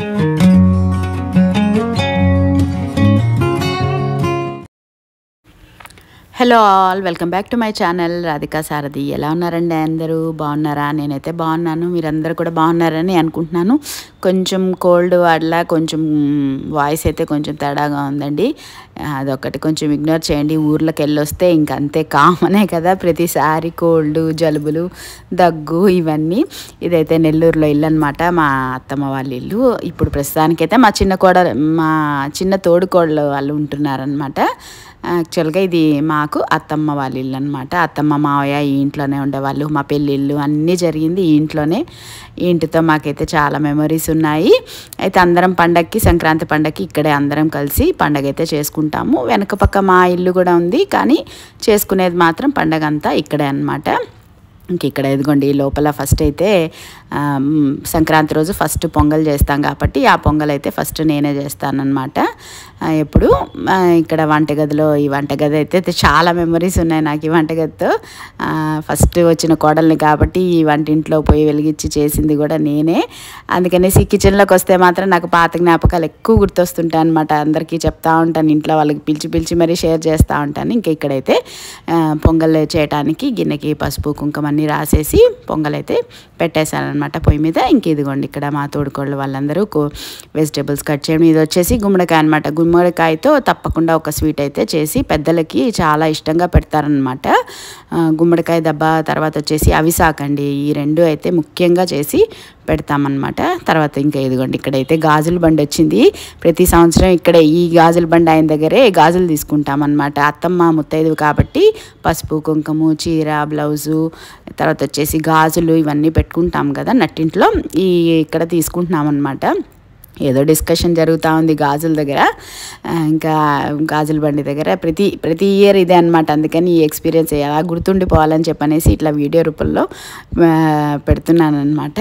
Hello all welcome back to my channel Radhika Sarathi ఎలా ఉన్నారండి అందరూ బాగున్నారా నేనైతే బాగున్నాను మీరందరూ కూడా బాగున్నారని అనుకుంటున్నాను కొంచెం కోల్డ్ వల్ల కొంచెం వాయిస్ అయితే కొంచెం తేడాగా ఉందండి అదొకటి కొంచెం ఇగ్నోర్ చేయండి ఊర్లోకి వెళ్ళొస్తే ఇంక అంతే కామనే కదా ప్రతిసారి కోల్డ్ జలుబులు దగ్గు ఇవన్నీ ఇదైతే నెల్లూరులో ఇల్లు అనమాట మా అత్తమ్మ వాళ్ళ ఇల్లు ఇప్పుడు ప్రస్తుతానికైతే మా చిన్న కోడ మా చిన్న తోడుకోడలు వాళ్ళు ఉంటున్నారనమాట యాక్చువల్గా ఇది మాకు అత్తమ్మ వాళ్ళ ఇల్లు అనమాట అత్తమ్మ మావయ్య ఈ ఇంట్లోనే ఉండేవాళ్ళు మా పెళ్ళిళ్ళు అన్నీ జరిగింది ఈ ఇంట్లోనే ఈ ఇంటితో మాకైతే చాలా మెమరీస్ ఉన్నాయి అయితే అందరం పండగకి సంక్రాంతి పండగకి ఇక్కడే అందరం కలిసి పండగ అయితే చేసుకుంటాము వెనక పక్క మా ఇల్లు కూడా ఉంది కానీ చేసుకునేది మాత్రం పండగ అంతా ఇక్కడే అనమాట ఇంక ఇక్కడ ఇదిగోండి లోపల ఫస్ట్ అయితే ఆ, మ్, సంక్రాంతి రోజు ఫస్ట్ పొంగల్ చేస్తాం కాబట్టి ఆ పొంగల్ అయితే ఫస్ట్ నేనే చేస్తానన్నమాట ఆ, ఎప్పుడు ఆ, ఇక్కడ వంటగదిలో ఈ వంటగది అయితే చాలా మెమరీస్ ఉన్నాయి నాకు ఈ వంటగదితో ఆ, ఫస్ట్ వచ్చిన కోడల్ని కాబట్టి ఈ వంటింట్లో పోయి వెలిగించి చేసింది కూడా నేనే అందుకనేసి ఈ కిచెన్లోకి వస్తే మాత్రం నాకు పాత జ్ఞాపకాలు ఎక్కువ గుర్తొస్తుంటాయి అనమాట అందరికీ చెప్తా ఉంటాను ఇంట్లో వాళ్ళకి పిలిచి పిలిచి మరీ షేర్ చేస్తూ ఉంటాను ఇంకా ఇక్కడైతే ఆ, పొంగల్ చేయటానికి గిన్నెకి పసుపు కుంకుమ అన్నీ రాసేసి పొంగల్ అయితే పెట్టేశాను అనమాట పొయ్యి మీద ఇంక ఇదిగోండి ఇక్కడ మా తోడుకోళ్ళు వాళ్ళందరూ వెజిటేబుల్స్ కట్ చేయడం ఇది వచ్చేసి గుమ్మడికాయ అనమాట గుమ్మడికాయతో తప్పకుండా ఒక స్వీట్ అయితే చేసి పెద్దలకి చాలా ఇష్టంగా పెడతారనమాట ఆ, గుమ్మడికాయ దెబ్బ తర్వాత వచ్చేసి అవిసాకండి ఈ రెండు అయితే ముఖ్యంగా చేసి పెడతామన్నమాట తర్వాత ఇంకా ఇదిగోండి ఇక్కడైతే గాజుల బండి వచ్చింది ప్రతి సంవత్సరం ఇక్కడ ఈ గాజుల బండి ఆయన దగ్గరే గాజులు తీసుకుంటామన్నమాట అత్తమ్మ ముత్తైదు కాబట్టి పసుపు కుంకుమ చీర బ్లౌజు తర్వాత వచ్చేసి గాజులు ఇవన్నీ పెట్టుకుంటాం కదా నట్టింట్లో ఈ ఇక్కడ తీసుకుంటున్నాం అనమాట ఏదో డిస్కషన్ జరుగుతూ ఉంది గాజుల దగ్గర ఆ, ఇంకా గాజుల బండి దగ్గర ప్రతి ప్రతి ఇయర్ ఇదే అనమాట అందుకని ఈ ఎక్స్పీరియన్స్ ఎలా గుర్తుండిపోవాలని చెప్పనేసి ఇట్లా వీడియో రూపంలో ఆ, పెడుతున్నాను అనమాట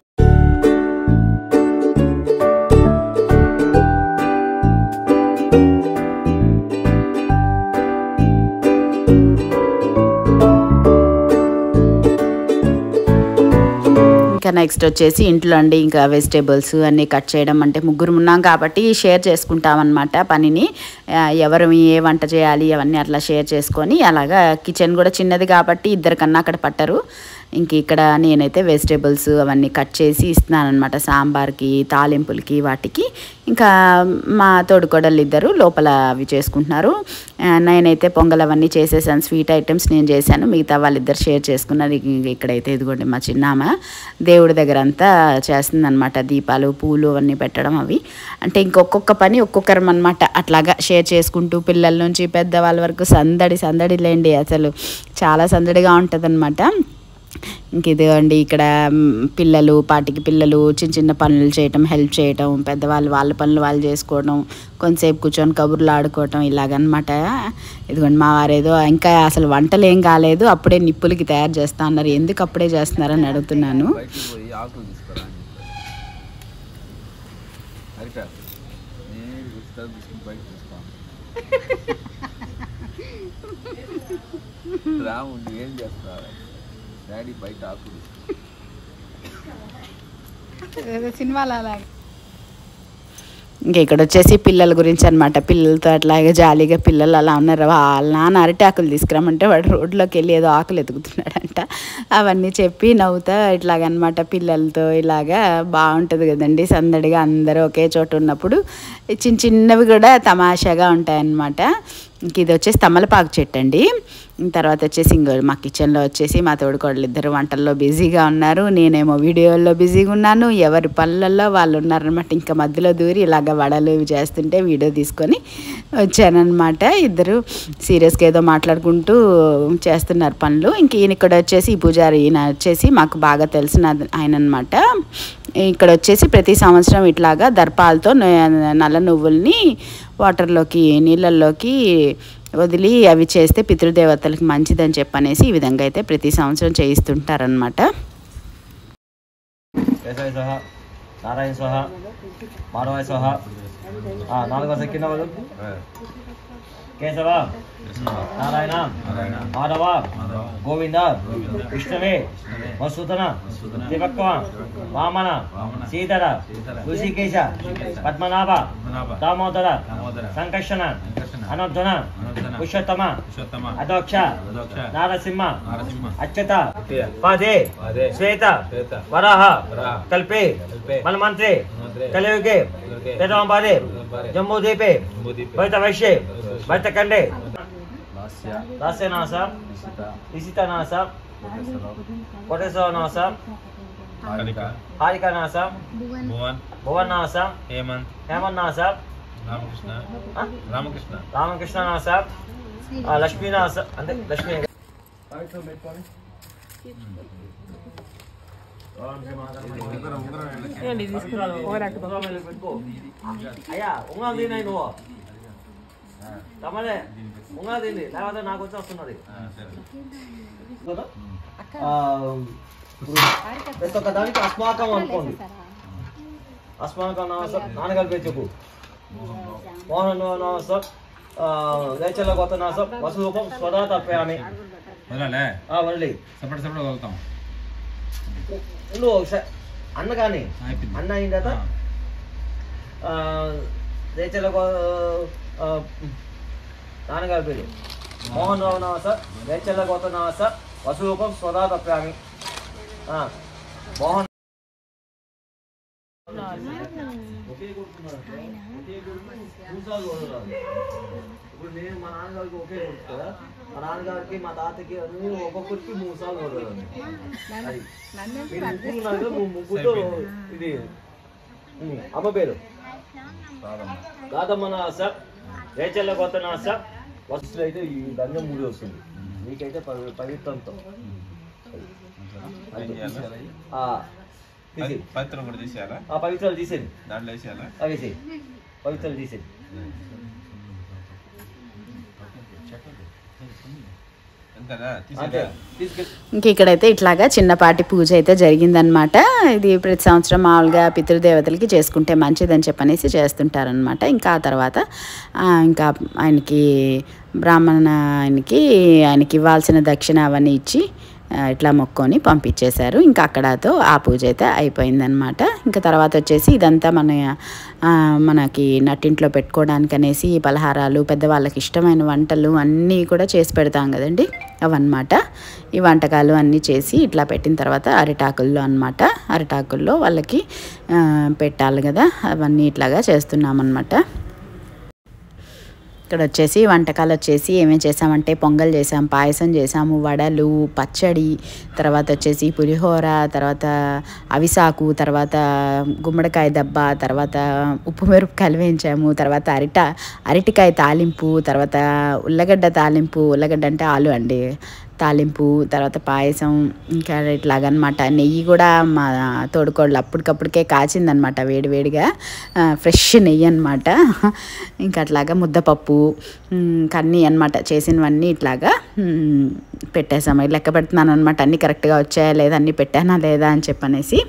ఇంకా నెక్స్ట్ వచ్చేసి ఇంట్లో అండి ఇంకా వెజిటేబుల్స్ అన్నీ కట్ చేయడం అంటే ముగ్గురు ఉన్నాం కాబట్టి షేర్ చేసుకుంటాం అనమాట పనిని ఆ, ఎవరు ఏ వంట చేయాలి అవన్నీ అట్లా షేర్ చేసుకొని అలాగా కిచెన్ కూడా చిన్నది కాబట్టి ఇద్దరికన్నా అక్కడ పట్టరు ఇంక ఇక్కడ నేనైతే వెజిటేబుల్స్ అవన్నీ కట్ చేసి ఇస్తున్నాను అనమాట సాంబార్కి తాలింపులకి వాటికి ఇంకా మా తోడుకోడళ్ళు ఇద్దరు లోపల అవి చేసుకుంటున్నారు ఆ, నేనైతే పొంగల్ అవన్నీ చేసేసాను స్వీట్ ఐటమ్స్ నేను చేశాను మిగతా వాళ్ళిద్దరు షేర్ చేసుకున్నారు ఇక ఇక్కడైతే ఇదిగోండి మా చిన్నామ దేవుడి దగ్గర అంతా చేస్తుందన్నమాట దీపాలు పూలు అవన్నీ పెట్టడం అవి అంటే ఇంకొక్కొక్క పని ఒక్కొక్కరం అనమాట అట్లాగా షేర్ చేసుకుంటూ పిల్లల నుంచి పెద్దవాళ్ళ వరకు సందడి సందడి లేండి అసలు చాలా సందడిగా ఉంటుందన్నమాట ఇంక ఇదిగోండి ఇక్కడ మ్, పిల్లలు పాటికి పిల్లలు చిన్న చిన్న పనులు చేయటం హెల్ప్ చేయటం పెద్దవాళ్ళు వాళ్ళ పనులు వాళ్ళు చేసుకోవడం కొంతసేపు కూర్చొని కబుర్లు ఆడుకోవటం ఇలాగనమాట ఇదిగోండి మా వారేదో ఇంకా అసలు వంటలు ఏం కాలేదు అప్పుడే నిప్పులకి తయారు చేస్తా అన్నారు ఎందుకు అప్పుడే చేస్తున్నారని అడుగుతున్నాను బయటికి పోయి ఆకులు తీసుకురా అని చెప్పారు అరిటాకు నేను తీసుకొని తీసుకుని బయట తీసుకోను రాము నువ్వు ఏం చేస్తావు డాడీ బయట ఆకులు సినిమాలు అలాగే ఇంకా ఇక్కడ వచ్చేసి పిల్లల గురించి అనమాట పిల్లలతో అట్లాగే జాలీగా పిల్లలు అలా ఉన్నారు వాళ్ళ నాన్న అరిటాకులు తీసుకురమ్మంటే వాడు రోడ్లోకి వెళ్ళి ఏదో ఆకులు ఎతుకుతున్నాడంట అవన్నీ చెప్పి నవ్వుతా ఇట్లాగనమాట పిల్లలతో ఇలాగా బాగుంటుంది కదండి సందడిగా అందరూ ఒకే చోట ఉన్నప్పుడు ఈ చిన్న చిన్నవి కూడా తమాషాగా ఉంటాయన్నమాట ఇంక ఇది వచ్చేసి తమలపాకు చెట్టు అండి తర్వాత వచ్చేసి ఇంకో మా కిచెన్లో వచ్చేసి మా తోడుకోడలు ఇద్దరు వంటల్లో బిజీగా ఉన్నారు నేనేమో వీడియోల్లో బిజీగా ఉన్నాను ఎవరి పనులలో వాళ్ళు ఉన్నారనమాట ఇంకా మధ్యలో దూరి ఇలాగ వడలు ఇవి చేస్తుంటే వీడియో తీసుకొని వచ్చానమాట ఇద్దరు సీరియస్గా ఏదో మాట్లాడుకుంటూ చేస్తున్నారు పనులు ఇంక ఈయన ఇక్కడ వచ్చేసి ఈ పూజారి ఈయన వచ్చేసి మాకు బాగా తెలిసిన ఆయన అనమాట ఇక్కడ వచ్చేసి ప్రతి సంవత్సరం ఇట్లాగా దర్పాలతో న- నల్ల నువ్వుల్ని వాటర్లోకి నీళ్ళల్లోకి వదిలి అవి చేస్తే పితృదేవతలకు మంచిదని చెప్పనేసి ఈ విధంగా అయితే ప్రతి సంవత్సరం చేయిస్తుంటారనమాట कैसा है सहा నారాయణ స్వహ మాధవాయ స్వహ ఆ, నాలుగో కింద వాళ్ళు కేశవ నారాయణ మాధవ గోవింద విష్ణువే మసూదన త్రిభక్వ వామన శ్రీధర ఋషికేశ పద్మనాభ దామోదర సంకర్షణ అనర్జున పురుషోత్తమ అధోక్ష నారసింహ అచ్యుత పదే శ్వేత వరాహ కల్పే మన్మంత్రే కలియుగే వేదమాంబాదే జంబూదీపే భరత వైశ్యే భరత ఖండే దాస్యనాశ ఇసితనాశ కోటేశ్వరనాశ హారికనాశ భువన్ భువన్నాశ హేమంత్ హేమన్నాశ రామకృష్ణ రామకృష్ణ రామకృష్ణనాశ లక్ష్మీనాశ అంటే లక్ష్మీ అయ్యా ఉంగా తిన్నాయి నువ్వు తమలే ఉంగా తింది లేకపోతే నాకు వచ్చి వస్తున్నది ఆ, ఇప్పుడు ప్రతి ఒక్క దానికి అస్మాకం అనుకోండి అస్మాకం నాసం నాన్నగారి చెప్పు మోహన్ నాసం లేచల కొత్త నాసం వసూపం స్వదా తప్పామి వదలే వరలి సపరేట్ సపరేట్ వదులుతాం నువ్వు ఒకసారి అన్న కానీ అయిపోయింది. అన్న అయిన తర్వాత ఆ, రేచల నాన్నగారి పేరు మోహన్ రావు నాస రేచల్ల గోత నాస వసూపం స్వదా తప్పామి ఆ, మోహన్ ఒకే కొడుకున్నారు. ఒకే కొడుకు మూసాలు కొడుతున్నారు. ఇప్పుడు నేను మా నాన్నగారికి ఒకే కొడుకు కదా మా నాన్నగారికి మా తాతకి అన్ని ఒక్కొక్కరికి మూడు సార్లు కొడతాను అది మీరు ముగ్గురు ఉన్నారు కదా, ము- ముగ్గురుతో ఇది ఉమ్, అమ్మ పేరు రాధమ్మ నాస రేచల్ల కొత్త నాస వస్తువులు అయితే ఈ దండం మూడు వస్తుంది మీకైతే పవి- పవిత్రంతో ఆ, తీసి పవిత్రం కూడా తీసేయాలా ఆ పవిత్రాలు తీసేది దాంట్లో వేసేయాలా అవేసి పవిత్రాలు తీసేది ఎంతనా అంతే తీసేదా తీసుకెళ్ళి ఇంక ఇక్కడైతే ఇట్లాగా చిన్నపాటి పూజ అయితే జరిగిందనమాట ఇది ప్రతి సంవత్సరం మామూలుగా పితృదేవతలకి చేసుకుంటే మంచిదని చెప్పనేసి చేస్తుంటారనమాట ఇంకా ఆ తర్వాత ఆ, ఇంకా ఆయనకి బ్రాహ్మణ ఆయనకి ఆయనకి ఇవ్వాల్సిన దక్షిణ అవన్నీ ఇచ్చి ఆ, ఇట్లా మొక్కొని పంపించేశారు ఇంకా అక్కడతో ఆ పూజ అయితే అయిపోయిందనమాట ఇంకా తర్వాత వచ్చేసి ఇదంతా మన ఆ, మనకి నట్టింట్లో పెట్టుకోవడానికి అనేసి ఈ పలహారాలు పెద్దవాళ్ళకి ఇష్టమైన వంటలు అన్నీ కూడా చేసి పెడతాం కదండి అవన్నమాట ఈ వంటకాలు అన్నీ చేసి ఇట్లా పెట్టిన తర్వాత అరిటాకుల్లో అన్నమాట అరిటాకుల్లో వాళ్ళకి ఆ, పెట్టాలి కదా అవన్నీ ఇట్లాగా చేస్తున్నామన్నమాట ఇక్కడ వచ్చేసి వంటకాలు వచ్చేసి ఏమేమి చేసామంటే పొంగల్ చేసాం పాయసం చేసాము వడలు పచ్చడి తర్వాత వచ్చేసి పులిహోర తర్వాత అవిసాకు తర్వాత గుమ్మడికాయ దెబ్బ తర్వాత ఉప్పు మిరపకాయలు వేయించాము తర్వాత అరిట అరటికాయ తాలింపు తర్వాత ఉల్లగడ్డ తాలింపు ఉల్లగడ్డ అంటే ఆలు అండి తాలింపు తర్వాత పాయసం ఇంకా ఇట్లాగనమాట నెయ్యి కూడా మా తోడుకోళ్ళు అప్పటికప్పటికే కాచిందనమాట వేడివేడిగా ఆ, ఫ్రెష్ నెయ్యి అనమాట ఇంకా అట్లాగా ముద్దపప్పు ఉమ్, కన్నీ అనమాట చేసినవన్నీ ఇట్లాగా ఉమ్, పెట్టేసాము లెక్క పెడుతున్నాను అనమాట అన్నీ కరెక్ట్గా వచ్చాయా లేదా అన్నీ పెట్టానా లేదా అని చెప్పనేసి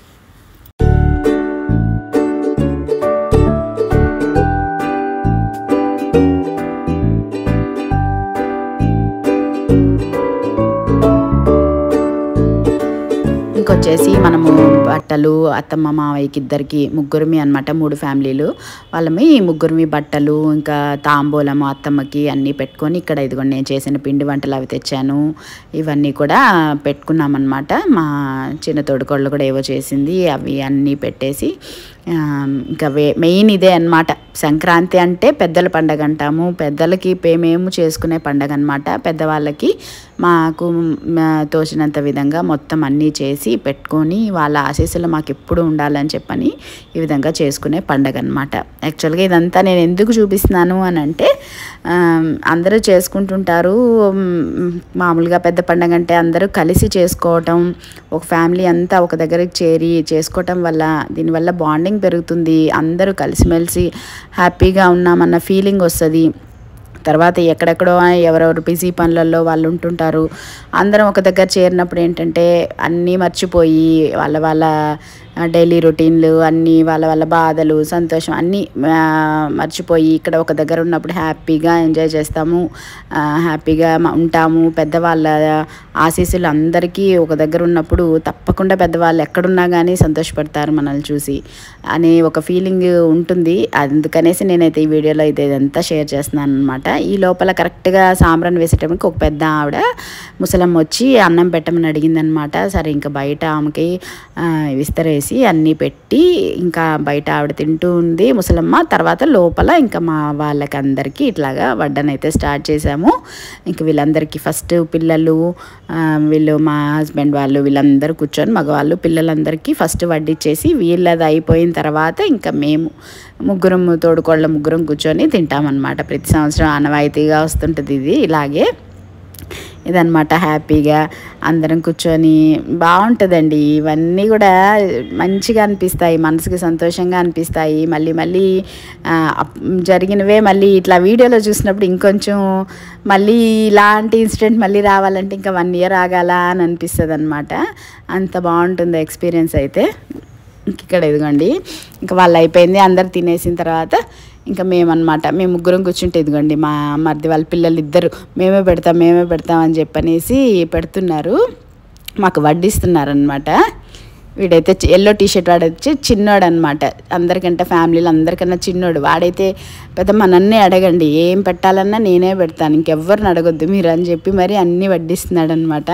ఇంకొచ్చేసి మనము బట్టలు అత్తమ్మ మావయ్యకి ఇద్దరికి ముగ్గురిమి అనమాట మూడు ఫ్యామిలీలు వాళ్ళమి ముగ్గురిమి బట్టలు ఇంకా తాంబూలము అత్తమ్మకి అన్నీ పెట్టుకొని ఇక్కడ ఇదిగోండి నేను చేసిన పిండి వంటలు అవి తెచ్చాను ఇవన్నీ కూడా పెట్టుకున్నామన్నమాట మా చిన్న తోడుకోళ్ళు కూడా ఏవో చేసింది అవి అన్నీ పెట్టేసి ఆ, ఇంకా వే మెయిన్ ఇదే అన్నమాట సంక్రాంతి అంటే పెద్దల పండగ అంటాము పెద్దలకి పే- మేము చేసుకునే పండగ అనమాట పెద్దవాళ్ళకి మాకు మ- తోచినంత విధంగా మొత్తం అన్నీ చేసి పెట్టుకొని వాళ్ళ ఆశీస్సులు మాకు ఎప్పుడు ఉండాలని చెప్పని ఈ విధంగా చేసుకునే పండగ అనమాట యాక్చువల్గా ఇదంతా నేను ఎందుకు చూపిస్తున్నాను అని అంటే ఆ, అందరూ చేసుకుంటుంటారు మ్, మామూలుగా పెద్ద పండగ అంటే అందరూ కలిసి చేసుకోవటం ఒక ఫ్యామిలీ అంతా ఒక దగ్గరికి చేరి చేసుకోవటం వల్ల దీనివల్ల బాండింగ్ పెరుగుతుంది అందరూ కలిసిమెలిసి హ్యాపీగా ఉన్నామన్న ఫీలింగ్ వస్తుంది తర్వాత ఎక్కడెక్కడో ఎవరెవరు బిజీ పనులలో వాళ్ళు ఉంటుంటారు అందరం ఒక దగ్గర చేరినప్పుడు ఏంటంటే అన్నీ మర్చిపోయి వాళ్ళ వాళ్ళ డైలీ రొటీన్లు అన్నీ వాళ్ళ వాళ్ళ బాధలు సంతోషం అన్నీ ఆ, మర్చిపోయి ఇక్కడ ఒక దగ్గర ఉన్నప్పుడు హ్యాపీగా ఎంజాయ్ చేస్తాము ఆ, హ్యాపీగా మ- ఉంటాము పెద్దవాళ్ళ ఆశీస్సులు అందరికీ ఒక దగ్గర ఉన్నప్పుడు తప్పకుండా పెద్దవాళ్ళు ఎక్కడున్నా కానీ సంతోషపడతారు మనల్ని చూసి అనే ఒక ఫీలింగ్ ఉంటుంది అందుకనేసి నేనైతే ఈ వీడియోలో అయితే ఇదంతా షేర్ చేస్తున్నాను అనమాట ఈ లోపల కరెక్ట్గా సాంబ్రాన్ వేసేటప్పటికి ఒక పెద్ద ఆవిడ ముసలమ్మ వచ్చి అన్నం పెట్టమని అడిగిందనమాట సరే ఇంకా బయట ఆమెకి ఆ, విస్తరేసి అన్నీ పెట్టి ఇంకా బయట ఆవిడ తింటూ ఉంది ముసలమ్మ తర్వాత లోపల ఇంకా మా వాళ్ళకి అందరికీ ఇట్లాగా వడ్డనైతే స్టార్ట్ చేసాము ఇంక వీళ్ళందరికీ ఫస్ట్ పిల్లలు ఆ, వీళ్ళు మా హస్బెండ్ వాళ్ళు వీళ్ళందరూ కూర్చొని మగవాళ్ళు పిల్లలందరికీ ఫస్ట్ వడ్డిచ్చేసి వీళ్ళది అయిపోయిన తర్వాత ఇంకా మేము ముగ్గురం తోడుకోళ్ళ ముగ్గురం కూర్చొని తింటామన్నమాట ప్రతి సంవత్సరం ఆనవాయితీగా వస్తుంటుంది ఇది ఇలాగే ఇదనమాట హ్యాపీగా అందరం కూర్చొని బాగుంటుందండి ఇవన్నీ కూడా మంచిగా అనిపిస్తాయి మనసుకి సంతోషంగా అనిపిస్తాయి మళ్ళీ మళ్ళీ ఆ, అప్- జరిగినవే మళ్ళీ ఇట్లా వీడియోలో చూసినప్పుడు ఇంకొంచెం మళ్ళీ ఇలాంటి ఇన్సిడెంట్ మళ్ళీ రావాలంటే ఇంకా వన్ ఇయర్ ఆగాల అని అనిపిస్తుంది అనమాట అంత బాగుంటుంది ఎక్స్పీరియన్స్ అయితే ఇంక ఇక్కడ ఇదిగోండి ఇంకా వాళ్ళు అయిపోయింది అందరు తినేసిన తర్వాత ఇంకా మేమన్నమాట మేము ముగ్గురం కూర్చుంటే ఇదిగోండి మా మరిది వాళ్ళ పిల్లలు ఇద్దరు మేమే పెడతాం మేమే పెడతాం అని చెప్పనేసి పెడుతున్నారు మాకు వడ్డిస్తున్నారనమాట వీడైతే ఎల్లో టీ షర్ట్ వాడొచ్చి చిన్నోడు అనమాట అందరికంటే ఫ్యామిలీలో అందరికన్నా చిన్నోడు వాడైతే పెద్ద నన్నే అడగండి ఏం పెట్టాలన్నా నేనే పెడతాను ఇంకెవ్వరిని అడగొద్దు మీరు అని చెప్పి మరి అన్నీ వడ్డిస్తున్నాడు అనమాట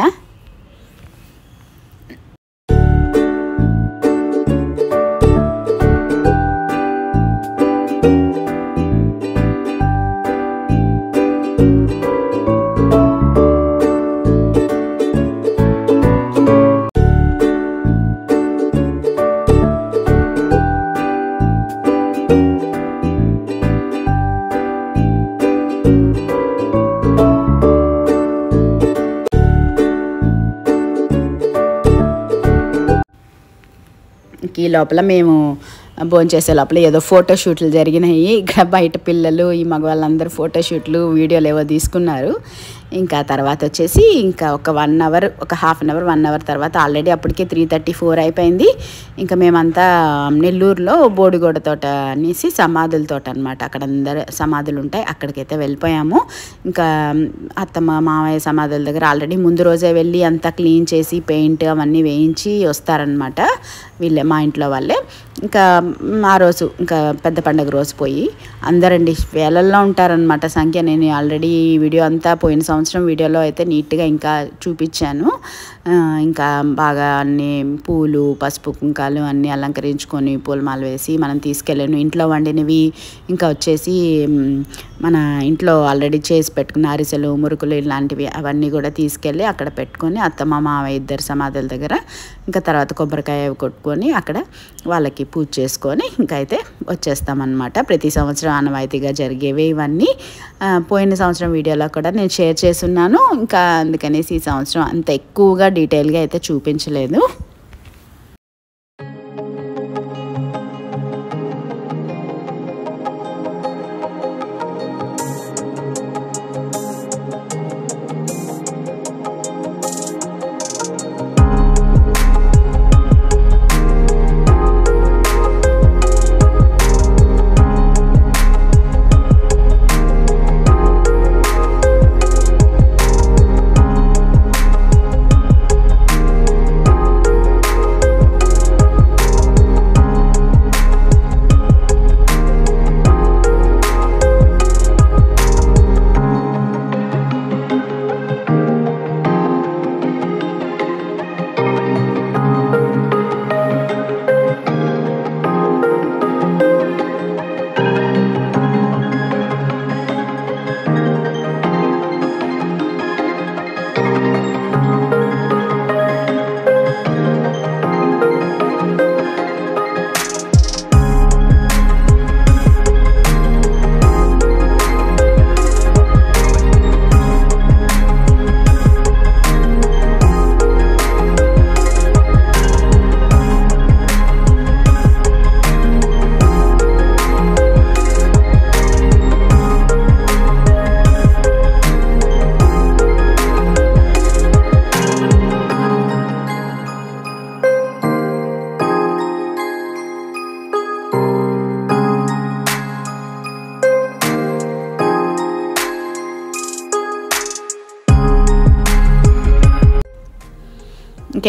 ఈ లోపల మేము భోంచేసే లోపల ఏదో ఫోటో షూట్లు జరిగినాయి ఇక్కడ బయట పిల్లలు ఈ మగవాళ్ళందరూ ఫోటో షూట్లు వీడియోలు ఏవో తీసుకున్నారు ఇంకా తర్వాత వచ్చేసి ఇంకా ఒక వన్ అవర్ ఒక half an hour one hour తర్వాత ఆల్రెడీ అప్పటికే త్రీ థర్టీ ఫోర్ అయిపోయింది ఇంకా మేమంతా నెల్లూరులో బోడిగోడ తోట అనేసి సమాధుల తోట అనమాట అక్కడ అందరు సమాధులు ఉంటాయి అక్కడికైతే వెళ్ళిపోయాము ఇంకా అత్తమ్మ మావయ్య సమాధుల దగ్గర ఆల్రెడీ ముందు రోజే వెళ్ళి అంతా క్లీన్ చేసి పెయింట్ అవన్నీ వేయించి వస్తారనమాట వీళ్ళే మా ఇంట్లో వాళ్ళే ఇంకా మ్, ఆ రోజు ఇంకా పెద్ద పండగ రోజు పోయి అందరండి వేలల్లో ఉంటారనమాట సంఖ్య నేను ఆల్రెడీ ఈ వీడియో అంతా పోయిన సంవత్సరం వీడియోలో అయితే నీట్గా ఇంకా చూపించాను ఆ, ఇంకా బాగా అన్ని పూలు పసుపు కుంకాలు అన్నీ అలంకరించుకొని పూలమాల వేసి మనం తీసుకెళ్ళాను ఇంట్లో వండినవి ఇంకా వచ్చేసి మ్, మన ఇంట్లో ఆల్రెడీ చేసి పెట్టుకున్న అరిసెలు మురుకులు ఇలాంటివి అవన్నీ కూడా తీసుకెళ్ళి అక్కడ పెట్టుకొని అత్తమ్మ మావయ్య ఇద్దరు సమాధుల దగ్గర ఇంకా తర్వాత కొబ్బరికాయ అవి కొట్టుకొని అక్కడ వాళ్ళకి పూజ చేసుకొని ఇంకా అయితే వచ్చేస్తామన్నమాట ప్రతి సంవత్సరం ఆనవాయితీగా జరిగేవి ఇవన్నీ ఆ, పోయిన సంవత్సరం వీడియోలో కూడా నేను షేర్ చేస్తున్నాను ఇంకా అందుకనేసి ఈ సంవత్సరం అంత ఎక్కువగా డీటెయిల్గా అయితే చూపించలేదు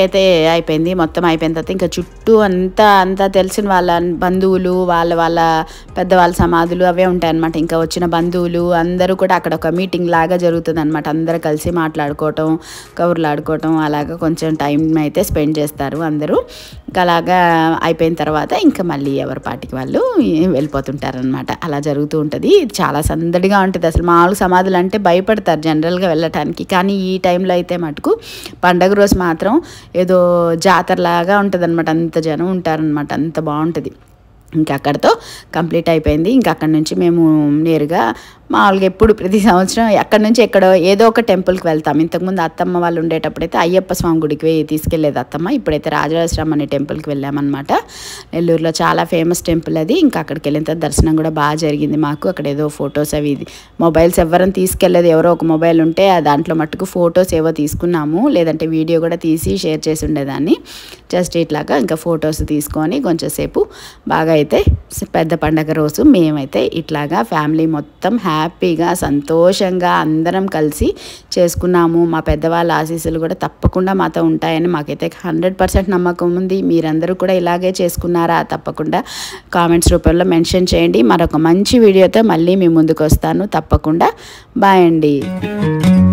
అయితే అయిపోయింది మొత్తం అయిపోయిన తర్వాత ఇంకా చుట్టూ అంతా అంతా తెలిసిన వాళ్ళ బంధువులు వాళ్ళ వాళ్ళ పెద్దవాళ్ళ సమాధులు అవే ఉంటాయి అనమాట ఇంకా వచ్చిన బంధువులు అందరూ కూడా అక్కడ ఒక మీటింగ్ లాగా జరుగుతుంది అనమాట అందరూ కలిసి మాట్లాడుకోవటం కబుర్లు ఆడుకోవటం అలాగా కొంచెం టైం అయితే స్పెండ్ చేస్తారు అందరూ ఇంకా అలాగా అయిపోయిన తర్వాత ఇంకా మళ్ళీ ఎవరి పాటికి వాళ్ళు వెళ్ళిపోతుంటారనమాట అలా జరుగుతూ ఉంటుంది చాలా సందడిగా ఉంటుంది అసలు మామూలు సమాధులు అంటే భయపడతారు జనరల్గా వెళ్ళటానికి కానీ ఈ టైంలో అయితే మటుకు పండగ రోజు మాత్రం ఏదో జాతరలాగా ఉంటుంది అనమాట అంత జనం ఉంటారనమాట అంత బాగుంటుంది ఇంకా అక్కడితో కంప్లీట్ అయిపోయింది ఇంకా అక్కడి నుంచి మేము నేరుగా మామూలుగా ఎప్పుడు ప్రతి సంవత్సరం ఎక్కడి నుంచి ఎక్కడో ఏదో ఒక టెంపుల్కి వెళ్తాం ఇంతకుముందు అత్తమ్మ వాళ్ళు ఉండేటప్పుడైతే అయ్యప్ప స్వామి గుడికి వె- తీసుకెళ్లేది అత్తమ్మ ఇప్పుడైతే రాజరాజస్వామి అనే టెంపుల్కి వెళ్ళామన్నమాట నెల్లూరులో చాలా ఫేమస్ టెంపుల్ అది ఇంకా అక్కడికి వెళ్ళిన తర్వాత దర్శనం కూడా బాగా జరిగింది మాకు అక్కడ ఏదో ఫొటోస్ అవి ఇది మొబైల్స్ ఎవరైనా తీసుకెళ్ళలేదు ఎవరో ఒక మొబైల్ ఉంటే ఆ దాంట్లో మట్టుకు ఫొటోస్ ఏవో తీసుకున్నాము లేదంటే వీడియో కూడా తీసి షేర్ చేసి ఉండేదాన్ని జస్ట్ ఇట్లాగా ఇంకా ఫొటోస్ తీసుకొని కొంచెంసేపు బాగా అయితే పెద్ద పండగ రోజు మేమైతే ఇట్లాగా ఫ్యామిలీ మొత్తం హ్యాపీగా సంతోషంగా అందరం కలిసి చేసుకున్నాము మా పెద్దవాళ్ళ ఆశీస్సులు కూడా తప్పకుండా మాతో ఉంటాయని మాకైతే హండ్రెడ్ పర్సెంట్ నమ్మకం ఉంది మీరందరూ కూడా ఇలాగే చేసుకున్నారా తప్పకుండా కామెంట్స్ రూపంలో మెన్షన్ చేయండి మరొక మంచి వీడియోతో మళ్ళీ మీ ముందుకు వస్తాను తప్పకుండా బాయ్ అండి